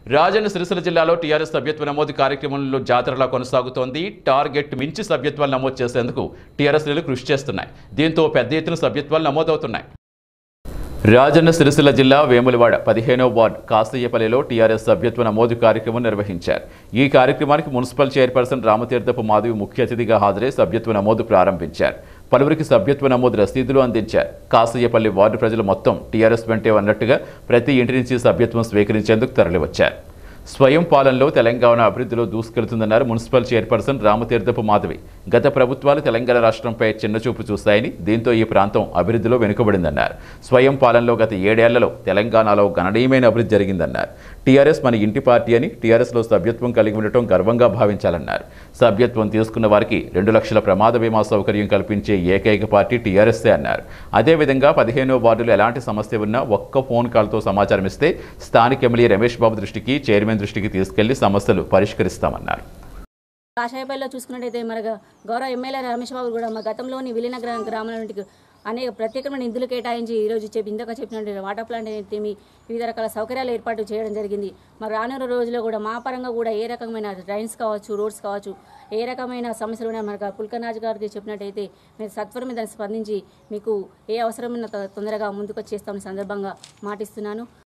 రాజన్న సిరిసిల్ల జిల్లాలో టీఆర్ఎస్ సభ్యత్వ నమోదు కార్యక్రమంలో జాతరలా కొనసాగుతోంది టార్గెట్ మించి సభ్యత్వాలు నమోదు చేసేందుకు టీఆర్ఎస్ లు కృషి చేస్తున్నాయి దీంతో పెద్ద ఎత్తున సభ్యత్వాలు నమోదవుతున్నాయి రాజన్న సిరిసిల్ల జిల్లా వేములవాడ పదిహేనో వార్డ్ కాస్తయ్యపల్లిలో టీఆర్ఎస్ సభ్యత్వ నమోదు కార్యక్రమం నిర్వహించారు ఈ కార్యక్రమానికి మున్సిపల్ చైర్పర్సన్ రామతీర్థపు మాధవి ముఖ్య అతిథిగా హాజరై సభ్యత్వ నమోదు ప్రారంభించారు పలువురికి సభ్యత్వ నమోదు రసీదులు అందించారు కాసయ్యపల్లి వార్డు ప్రజలు మొత్తం టీఆర్ఎస్ వెంటే అన్నట్టుగా ప్రతి ఇంటి నుంచి సభ్యత్వం స్వీకరించేందుకు తరలివచ్చారు స్వయం పాలనలో తెలంగాణ అభివృద్ధిలో దూసుకెళ్తుందన్నారు మున్సిపల్ చైర్పర్సన్ రామతీర్థపు మాధవి గత ప్రభుత్వాలు తెలంగాణ రాష్ట్రంపై చిన్నచూపు చూస్తాయని దీంతో ఈ ప్రాంతం అభివృద్ధిలో వెనుకబడిందన్నారు స్వయం పాలనలో గత ఏడేళ్లలో తెలంగాణలో గణనీయమైన అభివృద్ధి జరిగిందన్నారు టీఆర్ఎస్ మన ఇంటి పార్టీ అని టీఆర్ఎస్లో సభ్యత్వం కలిగి ఉండటం గర్వంగా భావించాలన్నారు సభ్యత్వం తీసుకున్న వారికి రెండు లక్షల ప్రమాద బీమా సౌకర్యం కల్పించే ఏకైక పార్టీ టీఆర్ఎస్ఏ అన్నారు అదేవిధంగా పదిహేనో వార్డులో ఎలాంటి సమస్య ఉన్నా ఒక్క ఫోన్ కాల్తో సమాచారం ఇస్తే స్థానిక ఎమ్మెల్యే రమేష్ బాబు దృష్టికి చైర్మన్ దృష్టికి తీసుకెళ్లి సమస్యలు పరిష్కరిస్తామన్నారు కాషాయపల్లిలో చూసుకున్నట్టయితే మన గ- గౌరవ ఎమ్మెల్యే రమేష్ బాబు కూడా మా గతంలోని విలీన గ్రా- గ్రామాల నుండి అనేక ప్రత్యేకమైన నిధులు కేటాయించి ఈరోజు చెప్పి ఇందాక చెప్పినట్టు వాటర్ ప్లాంట్ అయితేమి వివిధ రకాల సౌకర్యాలు ఏర్పాటు చేయడం జరిగింది మరి రానున్న రోజుల్లో కూడా మా పరంగా కూడా ఏ రకమైన డ్రైన్స్ కావచ్చు రోడ్స్ కావచ్చు ఏ రకమైన సమస్యలు ఉన్నా మనకు పుల్కనాజ్ గారికి చెప్పినట్టయితే మీరు సత్వరం దాన్ని స్పందించి మీకు ఏ అవసరమైన తొందరగా ముందుకు చేస్తామని సందర్భంగా మాటిస్తున్నాను